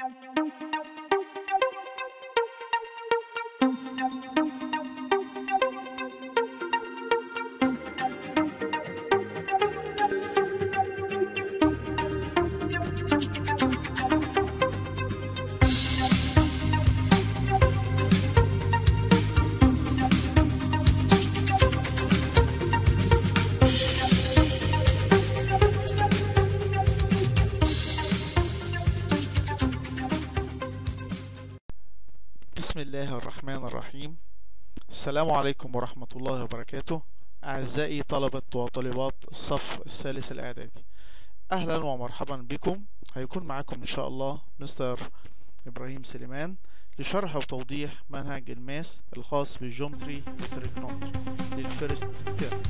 بسم الله الرحمن الرحيم السلام عليكم ورحمة الله وبركاته أعزائي طلبة وطالبات الصف الثالث الإعدادي أهلا ومرحبا بكم هيكون معاكم إن شاء الله مستر إبراهيم سليمان لشرح وتوضيح منهج الماس الخاص بالجومتري والتريجنومتري للفيرست تيرم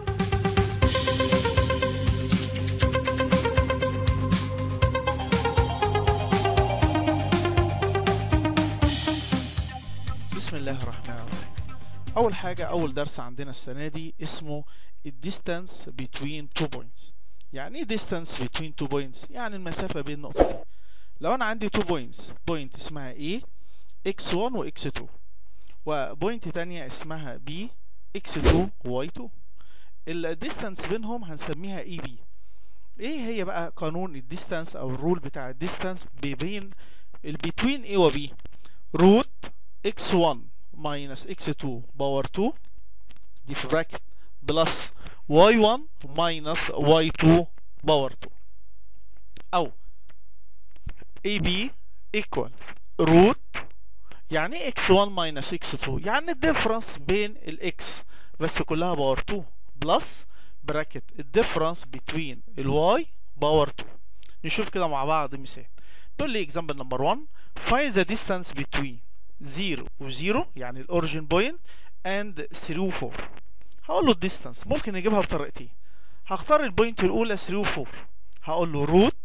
بسم الله الرحمن الرحيم اول حاجه اول درس عندنا السنه دي اسمه الديستانس بين تو بوينتس يعني ايه ديستانس بين تو بوينتس يعني المسافه بين نقطتين لو انا عندي تو بوينتس بوينت اسمها A x1 و x2 وبوينت تانية اسمها B x2 و y2 الديستانس بينهم هنسميها اي بي ايه هي بقى قانون الديستانس او الرول بتاع الديستانس بين البتوين A و B روت x1 minus x2 باور 2 دي في براكت بلس y1 minus y2 باور 2 او ab equal روت يعني ايه x1 minus x2 يعني الديفرنس بين الاكس بس كلها باور 2 بلس براكت الديفرنس بين الواي باور 2 نشوف كده مع بعض مثال تقول لي example number 1 find the distance between 0 و 0 يعني الاوريجين بوينت اند 3 و 4 هقول له الديستانس ممكن نجيبها بطريقتين هختار البوينت الاولى 3 و 4 هقول له روت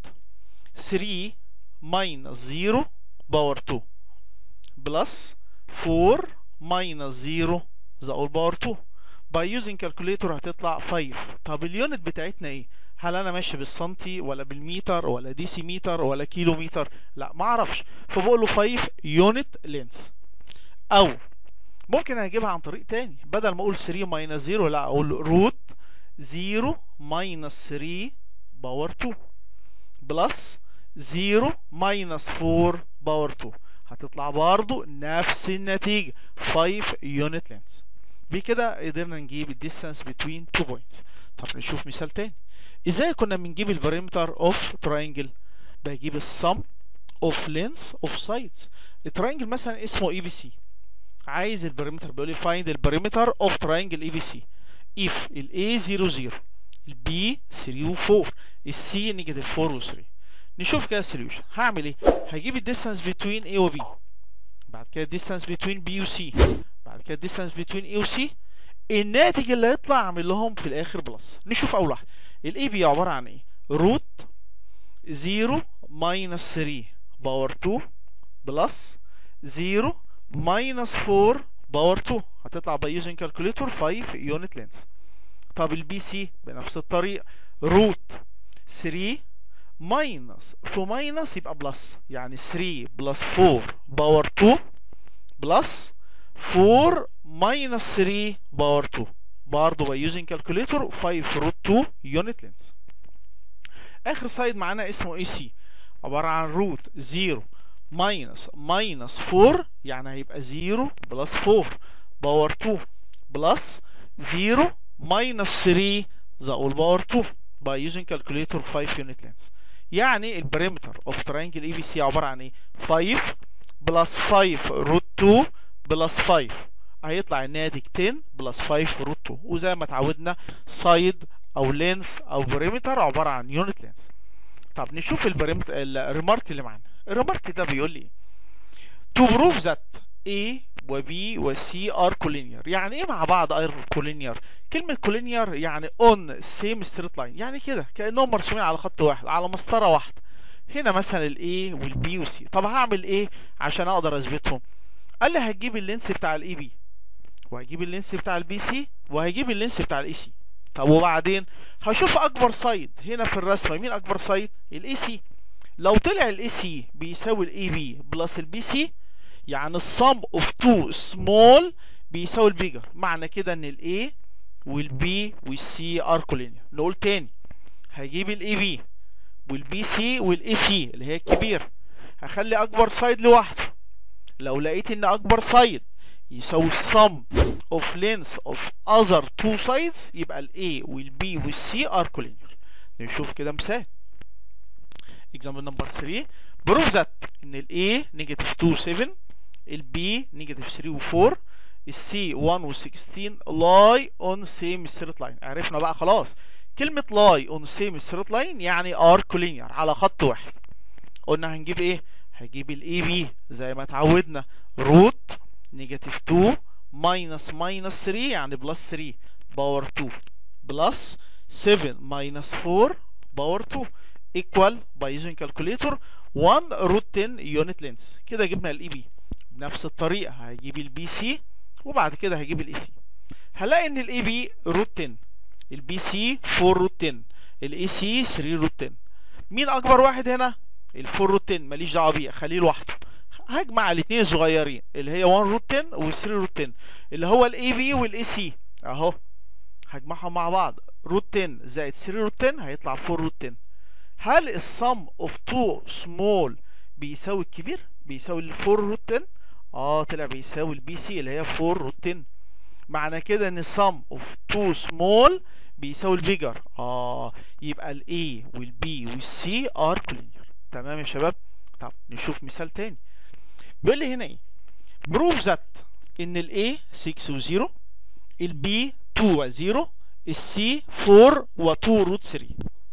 3 ماينس 0 باور 2 بلس 4 ماينس 0 ذا اول باور 2 باي يوزنج كالكوليتور هتطلع 5 طب اليونت بتاعتنا ايه هل انا ماشي بالسنتي ولا بالمتر ولا ديسيمتر ولا كيلومتر لا ما اعرفش فبقول له 5 يونت لينس او ممكن اجيبها عن طريق تاني بدل ما اقول 3 ماينس 0 لا اقول روت 0 ماينس 3 باور 2 بلس 0 ماينس 4 باور 2 هتطلع برضو نفس النتيجة 5 يونت لينس بكده قدرنا نجيب الديستانس بين تو بوينتس طب نشوف مثال تاني ازاي كنا بنجيب البريمتر اوف تراينجل بجيب السم اوف لينس اوف سايدز التراينجل مثلا اسمه اي بي سي عايز البريمتر بيقول لي فايند البريمتر اوف تراينجل اي بي سي اف الاي 0 0 البي 3 و 4 السي نيجاتيف 4 و 3 نشوف كده السوليوشن هعمل ايه هجيب الديستانس بين A و B بعد كده الديستانس بين B و C بعد كده الديستانس بين A و C الناتج اللي هيطلع اعمل لهم في الاخر بلس نشوف اول واحده الاي بي عباره عن ايه روت 0 ماينس 3 باور 2 بلس 0 ماينس 4 باور 2 هتطلع باي يوزنج كالكوليتور 5 يونت لينس طب البي سي بنفس الطريقه روت 3 ماينس في ماينس يبقى بلس يعني 3 بلس 4 باور 2 بلس 4 ماينس 3 باور 2 برضه باي يوزنج كالكوليتور 5 روت 2 يونت لينس اخر سايد معانا اسمه اي سي عباره عن روت 0 ماينس ماينس 4 يعني هيبقى 0 بلس 4 باور 2 بلس 0 ماينس 3 ذا اول باور 2 باي يوزنج كالكوليتور 5 يونت لينس يعني البريمتر اوف تراينجل اي بي سي عباره عن ايه 5 بلس 5 روت 2 بلس 5 هيطلع الناتج 10 بلس 5 روت 2 وزي ما اتعودنا سايد او لينس او بريمتر عباره عن يونت لينس طب نشوف البريمتر الريمارك اللي معانا الريمارك ده بيقول لي to prove that A و B و C are collinear يعني ايه مع بعض are collinear كلمة collinear يعني on same straight line يعني كده كأنهم مرسومين على خط واحد على مسطرة واحدة هنا مثلا ال A وال B وال C طب هعمل ايه عشان اقدر اثبتهم قال لي هتجيب اللينس بتاع الاي بي وهجيب اللينس بتاع البي سي وهجيب اللينس بتاع الاي سي طب وبعدين هشوف اكبر سايد هنا في الرسمه مين اكبر سايد الاي سي لو طلع الاي سي بيساوي الاي بي بلس البي سي يعني السم اوف تو سمول بيساوي البيجر معنى كده ان الاي والبي والسي ار كولينير نقول تاني هجيب الاي بي والبي سي والاي سي اللي هي الكبير هخلي اكبر سايد لوحده لو لقيت ان اكبر سايد يساوي sum of length of other two sides يبقى ال A وال B وال C are collinear نشوف كده مثال example number 3 prove that ان ال A negative 2 7 ال B negative 3 و 4 ال C 1 و 16 lie on same straight line عرفنا بقى خلاص كلمة lie on same straight line يعني are collinear على خط واحد قلنا هنجيب ايه هجيب ال AB زي ما اتعودنا root نيجاتيف 2 ماينس ماينس 3 يعني بلس 3 باور 2 بلس 7 ماينس 4 باور 2 ايكوال باي يوزنج كالكوليتور 1 روت 10 يونت لينس كده جبنا الاي بي بنفس الطريقه هجيب البي سي وبعد كده هجيب الاي سي هلاقي ان الاي بي روت 10 البي سي 4 روت 10 الاي سي 3 روت 10 مين اكبر واحد هنا ال 4 روت 10 ماليش دعوه بيه خليه لوحده هجمع الاثنين الصغيرين اللي هي 1 روت 10 و 3 روت 10 اللي هو الاي بي والاي سي اهو هجمعهم مع بعض روت 10 زائد 3 روت 10 هيطلع 4 روت 10 هل السم اوف 2 سمول بيساوي الكبير بيساوي ال 4 روت 10 اه طلع بيساوي البي سي اللي هي 4 روت 10 معنى كده ان السم اوف 2 سمول بيساوي البيجر اه يبقى الاي والبي والسي ار كولينير تمام يا شباب طب نشوف مثال تاني بيقول لي هنا ايه بروف ذات ان ال A 6 و 0 ال B 2 و 0 ال C 4 و 2 روت 3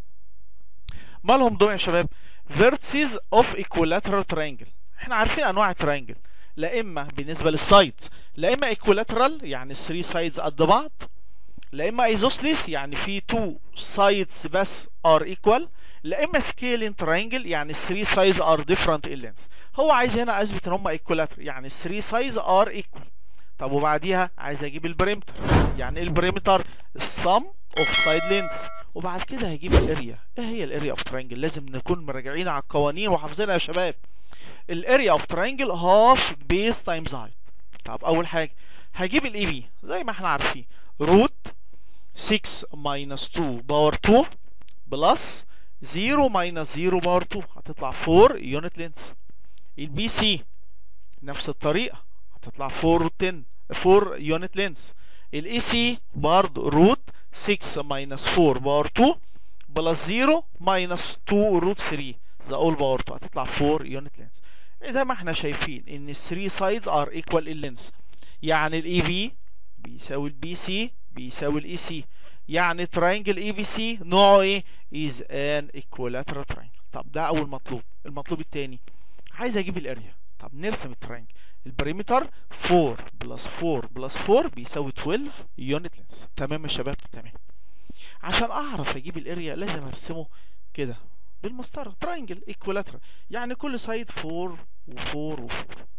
مالهم دول يا شباب vertices of equilateral triangle احنا عارفين انواع الترينجل لا اما بالنسبه للسايدز لا اما equilateral يعني 3 سايدز قد بعض لا اما isosceles يعني في 2 سايدز بس are equal لا اما سكيلين ترينجل يعني 3 سايز ار ديفرنت ان لينس هو عايز هنا اثبت ان هم ايكولاتر يعني 3 سايز ار ايكوال طب وبعديها عايز اجيب البريمتر يعني ايه البريمتر السم اوف سايد لينس وبعد كده هجيب الاريا ايه هي الاريا اوف ترينجل لازم نكون مراجعين على القوانين وحافظينها يا شباب الاريا اوف ترينجل هاف بيس تايمز هايت طب اول حاجه هجيب الاي بي زي ما احنا عارفين روت 6 ماينس 2 باور 2 بلس 0 ماينس 0 باور 2 هتطلع 4 يونت لينس البي سي نفس الطريقه هتطلع 4 روت 10 4 يونت لينس الاي سي برضه روت 6 ماينس 4 باور 2 بلس 0 ماينس 2 روت 3 ذا اول باور 2 هتطلع 4 يونت لينس زي ما احنا شايفين ان ال 3 سايدز ار ايكوال ان لينس يعني الاي بي بيساوي البي سي بيساوي الاي سي يعني تراينجل اي بي سي نوعه ايه is an equilateral triangle طب ده اول مطلوب المطلوب الثاني عايز اجيب الاريا طب نرسم التراينجل البريمتر 4 بلس 4 بلس 4 بيساوي 12 يونت لينس تمام يا شباب تمام عشان اعرف اجيب الاريا لازم ارسمه كده بالمسطره تراينجل ايكوالاترال يعني كل سايد 4 و4 و4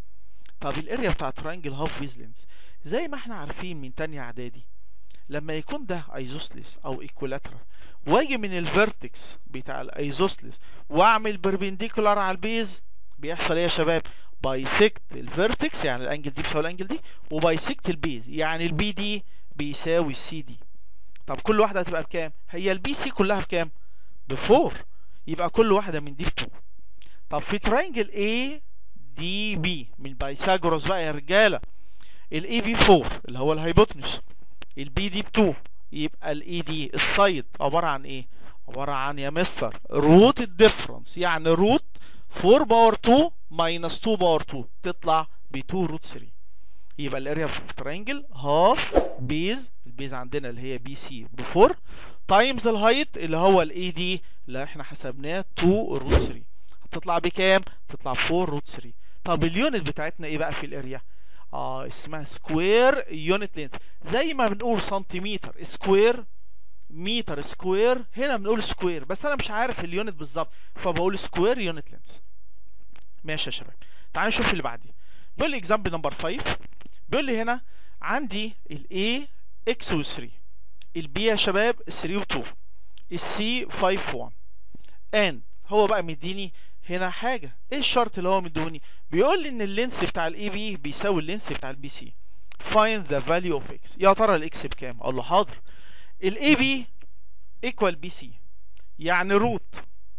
طب الاريا بتاع تراينجل هاف ويز لينس زي ما احنا عارفين من تانية اعدادي لما يكون ده ايزوسلس او ايكولاترال واجي من الفيرتكس بتاع الايزوسلس واعمل بربنديكولار على البيز بيحصل ايه يا شباب بايسكت الفيرتكس يعني الانجل دي بيساوي الانجل دي وبايسكت البيز يعني البي دي بيساوي السي دي طب كل واحده هتبقى بكام هي البي سي كلها بكام بفور يبقى كل واحده من دي بتو طب في تراينجل اي دي بي من بايثاغورس بقى يا رجاله الاي بي 4 اللي هو الهايبوتنس البي دي ب 2 يبقى الاي دي السايد عباره عن ايه عباره عن يا مستر روت الديفرنس يعني روت 4 باور 2 ماينس 2 باور 2 تطلع ب 2 روت 3 يبقى الاريا في ترينجل هاف بيز البيز عندنا اللي هي بي سي ب 4 تايمز الهايت اللي هو الاي دي اللي احنا حسبناه 2 روت 3 هتطلع بكام تطلع 4 روت 3 طب اليونت بتاعتنا ايه بقى في الاريا اه اسمها سكوير يونت لينس زي ما بنقول سنتيمتر سكوير متر سكوير هنا بنقول سكوير بس انا مش عارف اليونت بالظبط فبقول سكوير يونت لينس ماشي يا شباب تعالوا نشوف اللي بعديه بيقول لي اكزامبل نمبر 5 بيقول لي هنا عندي الاي اكس و 3 البي يا شباب 3 و 2 السي 5 1 and هو بقى مديني هنا حاجه ايه الشرط اللي هو مدوني بيقول لي ان اللينس بتاع الاي بي بيساوي اللينس بتاع البي سي find the value of x يا ترى الاكس بكام اقول له حاضر الاي بي equal بي سي يعني روت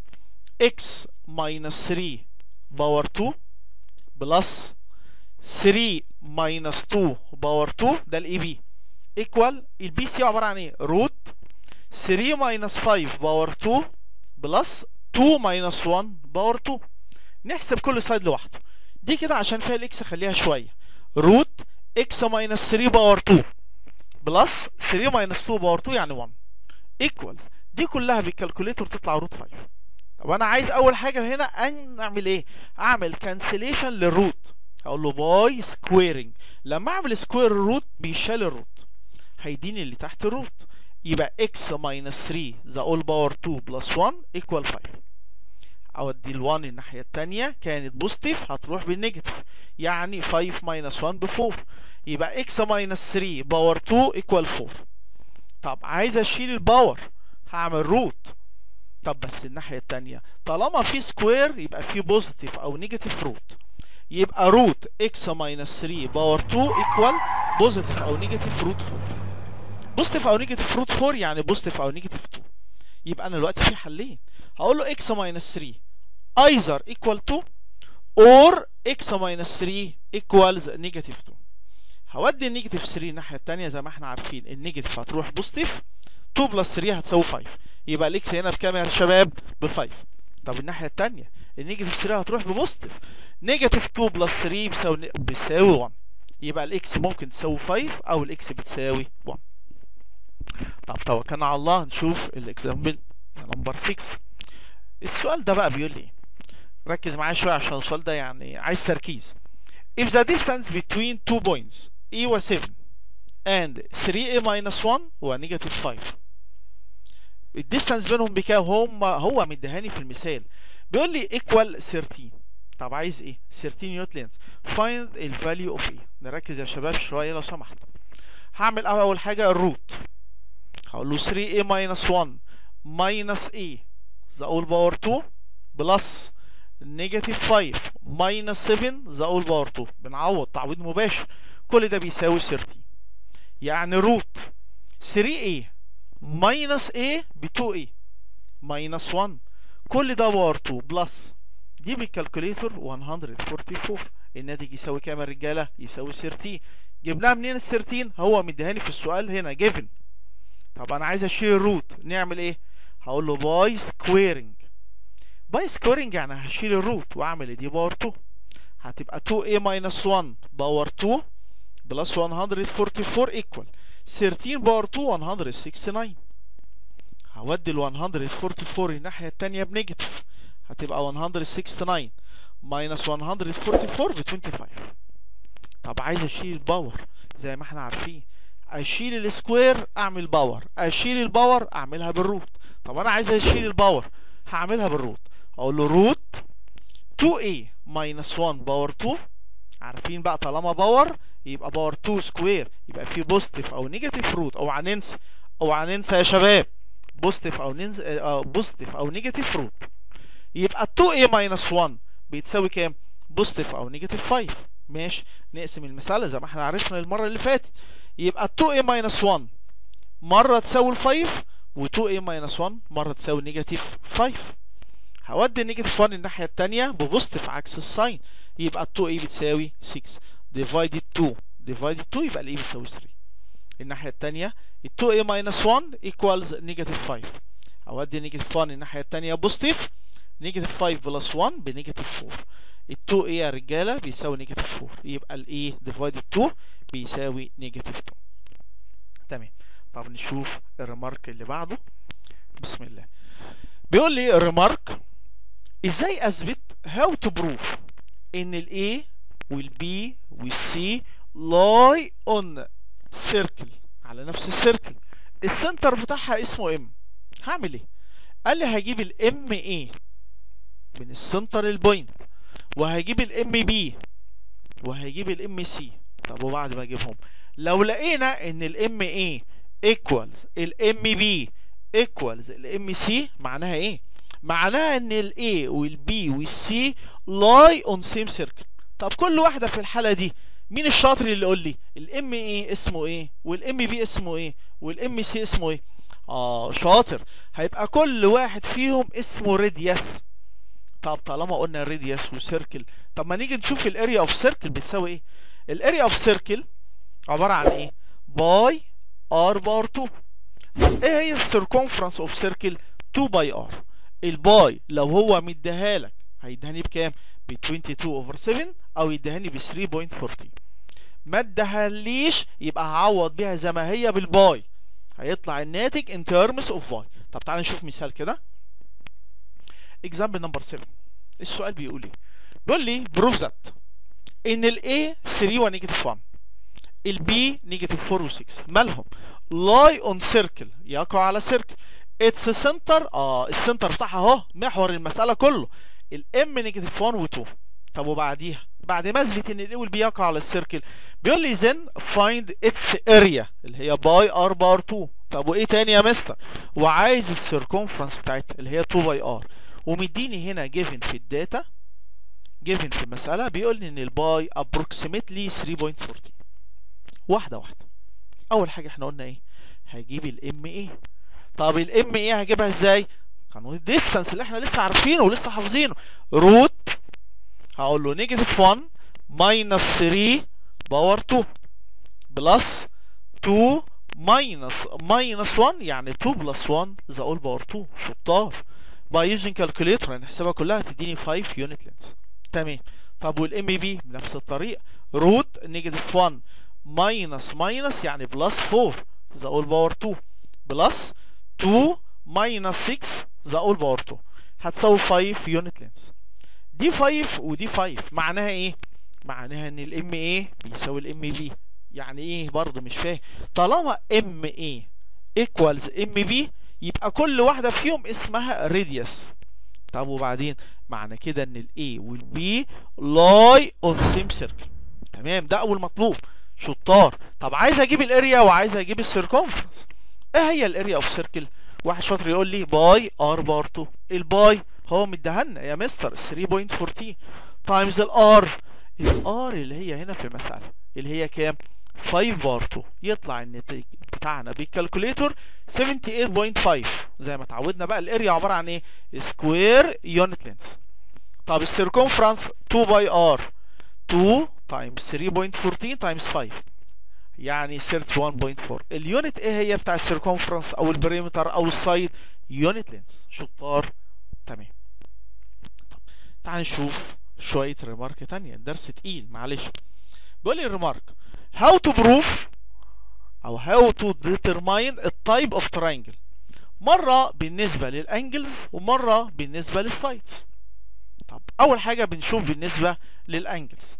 x minus 3 باور 2 بلس 3 minus 2 باور 2 ده الاي بي ايكوال البي سي عباره عن ايه روت 3 minus 5 باور 2 بلس 2 minus 1 باور 2 نحسب كل سلايد لوحده دي كده عشان فيها الاكس خليها شويه روت x minus 3 باور 2 بلس 3 minus 2 باور 2 يعني 1 ايكوالز دي كلها بالكالكوليتور تطلع روت 5 طب انا عايز اول حاجه هنا ان اعمل ايه اعمل كانسليشن للروت هقول له باي سكويرنج لما اعمل سكوير الروت بيشال الروت هيديني اللي تحت الروت يبقى x minus 3 the all power 2 plus 1 equal 5 اودي ال 1 الناحيه الثانيه كانت بوزيتيف هتروح بالنيجاتيف يعني 5 minus 1 ب 4 يبقى x minus 3 باور 2 equal 4 طب عايز اشيل الباور هعمل روت طب بس الناحيه الثانيه طالما في سكوير يبقى في بوزيتيف او نيجاتيف روت يبقى روت x minus 3 باور 2 equal بوزيتيف او نيجاتيف روت 4 بوزيتيف او نيجاتيف روت 4 يعني بوزيتيف او نيجاتيف 2 يبقى انا دلوقتي في حلين هقول له x minus 3 either equal to or x minus 3 equals negative 2 هودي النيجاتيف 3 الناحيه الثانيه زي ما احنا عارفين النيجاتيف هتروح بوزيتيف 2 بلس 3 هتساوي 5 يبقى الاكس هنا بكام يا شباب ب 5 طب الناحيه الثانيه النيجاتيف 3 هتروح ببوزيتيف نيجاتيف 2 بلس 3 بيساوي بيساوي 1 يبقى الاكس ممكن تساوي 5 او الاكس بتساوي 1 طب توكلنا على الله نشوف الاكزامبل نمبر 6 السؤال ده بقى بيقول لي ايه ركز معايا شويه عشان السؤال ده يعني عايز تركيز if the distance between two points e و 7 and 3a minus 1 و negative 5 الديستانس بينهم بكام هم هو مديهاني في المثال بيقول لي equal 13 طب عايز ايه 13 يونت لينز find the value of a نركز يا شباب شويه لو سمحت هعمل اول حاجه الروت هقول له 3a minus 1 minus a the all power 2 بلس نيجاتيف 5 minus 7 the all power 2 بنعوض تعويض مباشر كل ده بيساوي 13 يعني روت 3a minus a ب 2a minus 1 كل ده باور 2 بلس دي بالكالكوليتور 144 الناتج يساوي كام يا رجاله يساوي 13 جبناها منين ال 13 هو مديهاني في السؤال هنا جيفن طب انا عايز اشيل الروت نعمل ايه هقول له باي سكويرنج باي سكويرنج يعني هشيل الروت واعمل دي باور 2 هتبقى 2a minus 1 باور 2 بلس 144 ايكوال 13 باور 2 169 هودي ال 144 الناحية التانية بنيجاتيف هتبقى 169 minus 144 ب 25 طب عايز اشيل الباور زي ما احنا عارفين اشيل السكوير اعمل باور اشيل الباور اعملها بالروت طب انا عايز اشيل الباور هعملها بالروت اقول له روت 2a minus 1 باور 2 عارفين بقى طالما باور يبقى باور 2 سكوير يبقى في بوزيتيف او نيجاتيف روت اوعى ننسى اوعى ننسى يا شباب بوزيتيف او ننسى آه بوزيتيف او نيجاتيف روت يبقى 2a minus 1 بيتساوي كام بوزيتيف او نيجاتيف 5 ماشي نقسم المسألة زي ما احنا عرفنا المرة اللي فاتت يبقى 2a minus 1 مرة تساوي 5 و 2a minus 1 مرة تساوي نيجاتيف 5 هودي النيجاتيف 1 الناحية التانية ببوزيتيف عكس الساين يبقى 2a بتساوي 6 divided 2 divided 2 يبقى الايه بتساوي 3 الناحية التانية ال 2a minus 1 equals نيجاتيف 5 هودي نيجاتيف 1 الناحية التانية بوزيتيف نيجاتيف 5 بلس 1 بنيجاتيف 4 ال 2a يا رجالة بيساوي نيجاتيف 4 يبقى الايه divided 2 بيساوي نيجاتيف 2 تمام طب نشوف الريمارك اللي بعده بسم الله بيقول لي الريمارك ازاي اثبت how to prove ان ال A وال B وال C lie on circle على نفس السيركل السنتر بتاعها اسمه M هعمل ايه قال لي هجيب ال MA من السنتر البوينت وهجيب ال MB وهجيب ال MC طب وبعد ما اجيبهم لو لقينا ان ال MA equals ال MB equals ال MC معناها ايه معناها ان ال A وال B وال C lie on same circle طب كل واحدة في الحالة دي مين الشاطر اللي يقول لي الام ايه اسمه ايه والام بي اسمه ايه والام سي اسمه ايه اه شاطر هيبقى كل واحد فيهم اسمه راديوس طب طالما قلنا راديوس وسيركل طب ما نيجي نشوف الاريا اوف سيركل بتساوي ايه الاريا اوف سيركل عبارة عن ايه باي ار بار 2 طب ايه هي السيركونفرنس اوف سيركل 2 باي ار الباي لو هو مديها لك هيدهني بكام ب 22 اوفر 7 او يدهني ب 3.14 ما ادهاليش يبقى هعوض بيها زي ما هي بالباي هيطلع الناتج in terms of y طب تعالى نشوف مثال كده example number 7 السؤال بيقول ايه بيقول لي prove that ان ال A 3 و negative 1 ال B negative 4 و 6 مالهم lie on circle يقع على circle its center اه السنتر بتاعها اهو محور المسألة كله ال M negative 1 و 2 طب وبعديها بعد ما اثبت ان ال A وال B يقع على السيركل بيقول لي then find its area اللي هي باي ار بار 2 طب وايه تاني يا مستر وعايز السيركونفرنس بتاعتها اللي هي 2 باي ار ومديني هنا جيفن في الداتا جيفن في المسألة بيقول لي ان الباي approximately 3.40 واحدة واحدة أول حاجة احنا قلنا ايه هجيب الام ايه طب الام ايه هجيبها ازاي قانون الديستانس اللي احنا لسه عارفينه ولسه حافظينه روت هقول له نيجاتيف 1 ماينس 3 باور 2 بلس 2 ماينس ماينس 1 يعني 2 بلس 1 ذا اول باور 2 شطار باي يوزنج كالكوليتر نحسبها كلها تديني 5 يونت لينس تمام طب والام بي بنفس الطريقه روت نيجاتيف 1 ماينس ماينس يعني بلس 4 ذا اول باور 2 بلس 2 ماينس 6 ذا اول باور 2 هتساوي 5 يونت لينس دي 5 ودي 5 معناها ايه معناها ان الام ايه بيساوي الام بي يعني ايه برضه مش فاهم طالما ام ايه ايكوالز ام بي يبقى كل واحده فيهم اسمها راديوس طب وبعدين معنى كده ان الاي والبي لاي اون سيم سيركل تمام ده اول مطلوب شطار طب عايز اجيب الاريا وعايز اجيب السيركونفرنس ايه هي الاريا اوف سيركل واحد شاطر يقول لي باي ار بار 2 الباي هو مديهالنا يا مستر 3.14 تايمز الار الار اللي هي هنا في المسألة اللي هي كام 5 بار 2 يطلع النتيجة بتاعنا بالكالكوليتور 78.5 زي ما اتعودنا بقى الاريا عبارة عن ايه سكوير يونت لينس طب السيركونفرنس 2 باي ار 2 تايمز 3.14 تايمز 5 يعني 31.4 اليونت ايه هي بتاع السيركونفرنس او البريمتر او السايد يونت لينس شطار تمام طب تعال نشوف شوية ريمارك تانية درس تقيل معلش بيقول لي الريمارك how to prove او how to determine a type of triangle مرة بالنسبة للانجلز ومرة بالنسبة للسايدز طب اول حاجة بنشوف بالنسبة للانجلز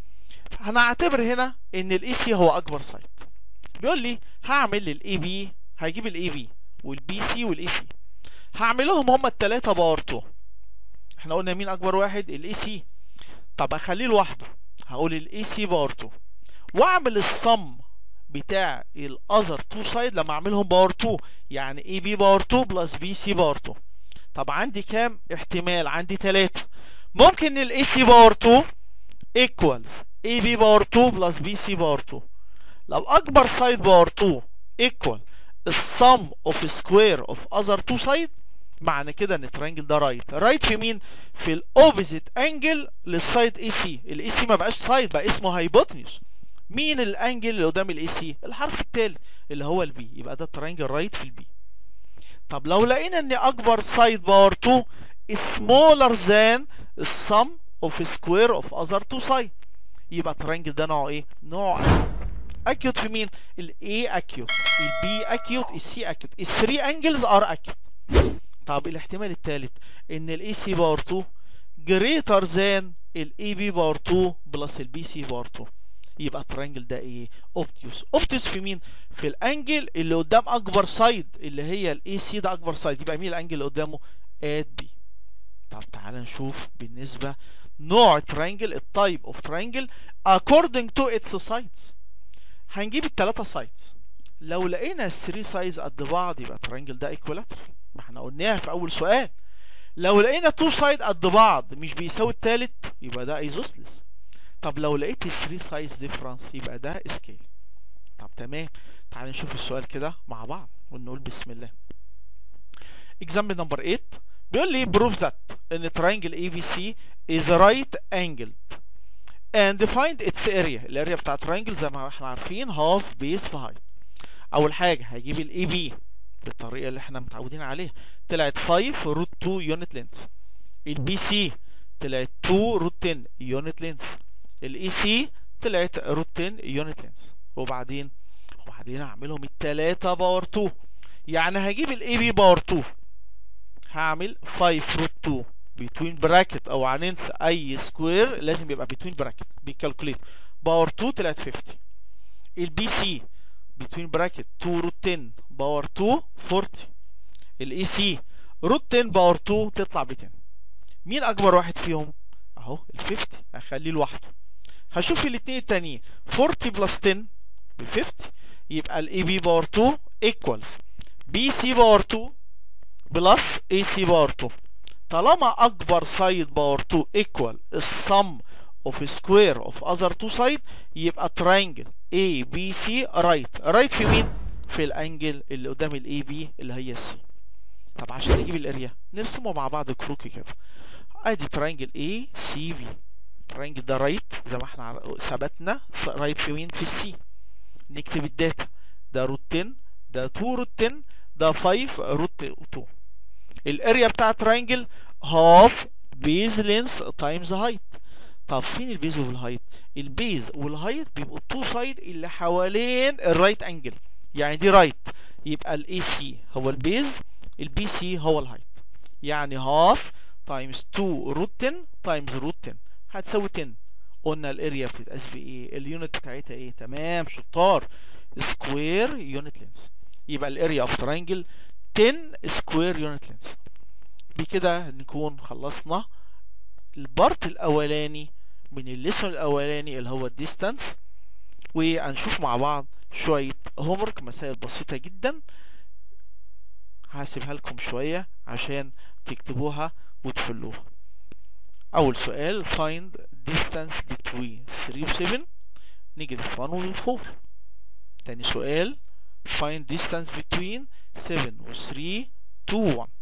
هنعتبر هنا ان الاي سي هو اكبر سايد بيقول لي هعمل للاي بي هجيب الاي بي والبي سي والاي سي هعملهم هما التلاتة باور 2 احنا قلنا مين اكبر واحد الاي سي طب اخليه لوحده هقول الاي سي باور 2 واعمل الصم بتاع الاذر 2 سايد لما اعملهم باور 2 يعني اي بي باور 2 بلس بي سي باور 2 طب عندي كام احتمال عندي 3 ممكن الاي سي باور 2 ايكوالز اي بي باور 2 بلس بي سي باور 2 لو اكبر سايد باور 2 ايكوال السم اوف سكوير اوف اذر 2 سايد معنى كده ان الترينجل ده رايت رايت في مين في الاوبوزيت انجل للسايد اي سي الاي سي ما بقاش سايد بقى اسمه هايبوتنيوس مين الانجل اللي قدام الاي سي الحرف التالت اللي هو البي يبقى ده الترينجل رايت في البي طب لو لقينا ان اكبر سايد باور 2 smaller than السم اوف سكوير اوف اذر 2 سايد يبقى الترينجل ده نوعه ايه نوع اكيوت في مين الاي اكيوت البي اكيوت السي اكيوت الثري انجلز ار اكيوت طب الاحتمال الثالث ان الاي سي باور 2 greater than الاي بي باور 2 بلس البي سي باور 2 يبقى الترينجل ده ايه اوبتيوس اوبتيوس في مين في الانجل اللي قدام اكبر سايد اللي هي الاي سي ده اكبر سايد يبقى مين الانجل اللي قدامه اد بي طب تعالى نشوف بالنسبه نوع ترينجل التايب اوف ترينجل according to its sides هنجيب الثلاثه سايدز لو لقينا الثري سايز قد بعض يبقى الترينجل ده ايكولاترال ما احنا قلناها في اول سؤال لو لقينا تو سايد قد بعض مش بيساوي التالت يبقى ده ايزوسلس طب لو لقيت 3 سايز ديفرنس يبقى ده سكيل طب تمام تعال نشوف السؤال كده مع بعض ونقول بسم الله example number 8 بيقول لي prove that ان triangle ABC is right angled and find its area الاريا بتاع triangle زي ما احنا عارفين half base في height اول حاجه هجيب الاي بي بالطريقه اللي احنا متعودين عليها طلعت 5 روت 2 يونت لينس البي سي طلعت 2 روت 10 يونت لينس الاي سي طلعت روت 10 يونت لينس وبعدين وبعدين اعملهم التلاتة باور 2 يعني هجيب الاي بي باور 2 هعمل 5 روت 2 بتوين براكت او هننسى اي سكوير لازم يبقى بتوين براكت بيكالكوليت باور 2 طلعت 50 البي سي بتوين براكت 2 روت 10 باور 2 40 الاي سي روت 10 باور 2 تطلع ب 10 مين اكبر واحد فيهم اهو ال 50 هخليه لوحده هشوف الاثنين التانيين 40 بلس 10 ب 50 يبقى الاي بي باور 2 ايكوالز بي سي باور 2 بلس اي سي باور 2 طالما اكبر سايد باور 2 ايكوال السم اوف سكوير اوف اذر تو سايد يبقى تراينجل اي بي سي رايت رايت في مين في الانجل اللي قدام الاي بي اللي هي السي طب عشان نجيب الاريا نرسمه مع بعض كروكي كده ادي تراينجل اي سي بي التراينجل ده رايت زي ما احنا ثبتنا رايت في مين في السي نكتب الداتا ده روت 10 ده 2 روت 10 ده 5 روت 2 الاريا بتاع تراينجل هاف بيز لينس تايمز هايت طب فين البيز والهايت البيز والهايت بيبقوا التو سايد اللي حوالين الرايت انجل يعني دي رايت يبقى الاي سي هو البيز البي سي هو الهايت يعني هاف تايمز 2 روت 10 تايمز روت 10 هتساوي 10 قلنا الاريا بتتقاس بايه اليونت بتاعتها ايه تمام شطار سكوير يونت لينس يبقى الاريا اوف تراينجل 10 سكوير يونت لينس بكده نكون خلصنا البارت الاولاني من الليسون الاولاني اللي هو الديستانس وهنشوف مع بعض شوية هومورك مسائل بسيطة جدا هسيبها لكم شوية عشان تكتبوها وتحلوها أول سؤال find distance between 3 و 7 negative 1 و 4 تاني سؤال find distance between 7 و 3 2 1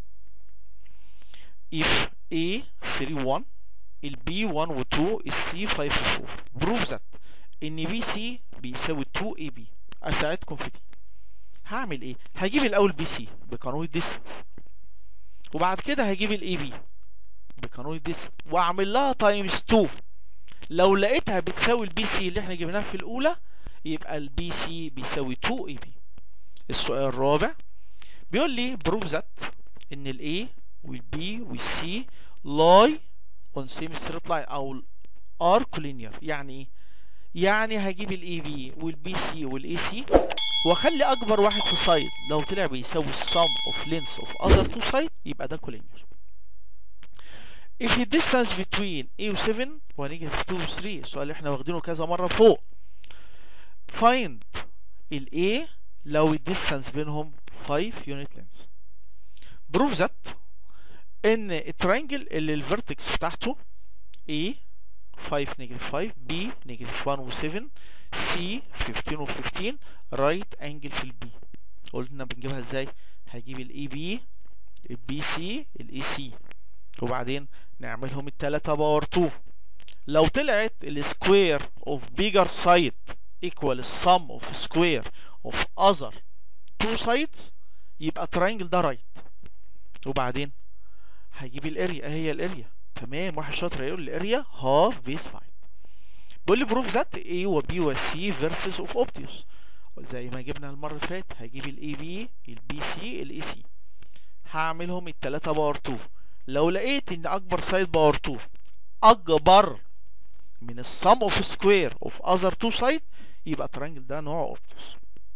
if A 3 1 ال B 1 و 2 ال C 5 و 4 prove that ان بي سي بيساوي 2 اي بي اساعدكم في دي هعمل ايه هجيب الاول بي سي بقانون الديستنس وبعد كده هجيب الاي بي بقانون الديستنس واعمل لها تايمز 2 لو لقيتها بتساوي البي سي اللي احنا جبناها في الاولى يبقى البي سي بيساوي 2 اي بي السؤال الرابع بيقول لي بروف ذات ان الاي والبي والسي لاي اون سيم ستريت لاين او ار كولينير يعني ايه يعني هجيب الاي بي والبي سي والاي سي واخلي اكبر واحد في سايد لو طلع بيساوي السم اوف لينس اوف اذر تو سايد يبقى ده كولينير if the distance between A و 7 ونيجاتيف 2 و 3 السؤال اللي احنا واخدينه كذا مرة فوق find ال A لو الديستانس بينهم 5 unit lengths prove that ان الترينجل اللي الفيرتكس بتاعته A 5 نيجاتيف 5 B نيجاتيف 1 و 7 C 15 و 15 رايت انجل في البي قلنا بنجيبها ازاي هجيب الاي بي البي سي الاي سي وبعدين نعملهم التلاتة باور 2 لو طلعت السكوير اوف بيجر سايد ايكوال السم اوف سكوير اوف اذر تو سايدز يبقى التراينجل ده رايت وبعدين هجيب الاريا هي الاريا تمام واحد شاطر هيقول الاريا هاف بيس 5 بيقول لي بروف ذات A و B و C فيرسز اوف اوبتيوس زي ما جبنا المرة اللي فاتت هجيب الاي بي البي سي الاي سي هعملهم التلاتة باور 2 لو لقيت ان اكبر سايد باور 2 اكبر من السم اوف سكوير اوف اذر تو سايد يبقى الترانجل ده نوع اوبتيوس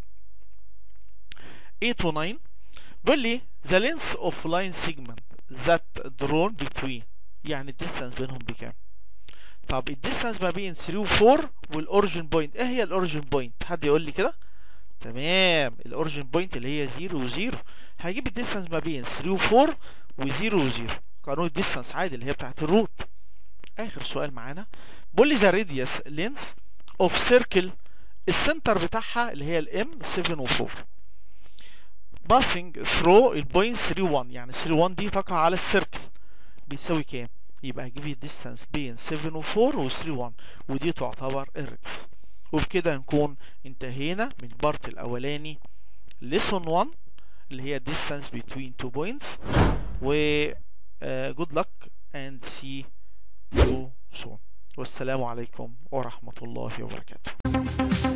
8 و 9 بيقول لي the length of line segment that drawn between يعني الديستانس بينهم بكام طب الديستانس ما بين 3 و 4 والاوريجن بوينت ايه هي الاوريجن بوينت حد يقول لي كده تمام الاوريجن بوينت اللي هي 0 و 0 هجيب الديستانس ما بين 3 و 4 و 0 و 0 قانون الديستانس عادي اللي هي بتاعت الروت اخر سؤال معانا بيقول لي ذا راديوس لينث اوف سيركل السنتر بتاعها اللي هي الام 7 و4 passing through البوينت 3 1 يعني 3 1 دي تقع على السيركل بيساوي كام يبقى هجيب الديستانس بين 7 و4 و 3 1 ودي تعتبر الراديوس وبكده نكون انتهينا من البارت الاولاني lesson 1 اللي هي distance between two points و uh, good luck and see you soon والسلام عليكم ورحمة الله وبركاته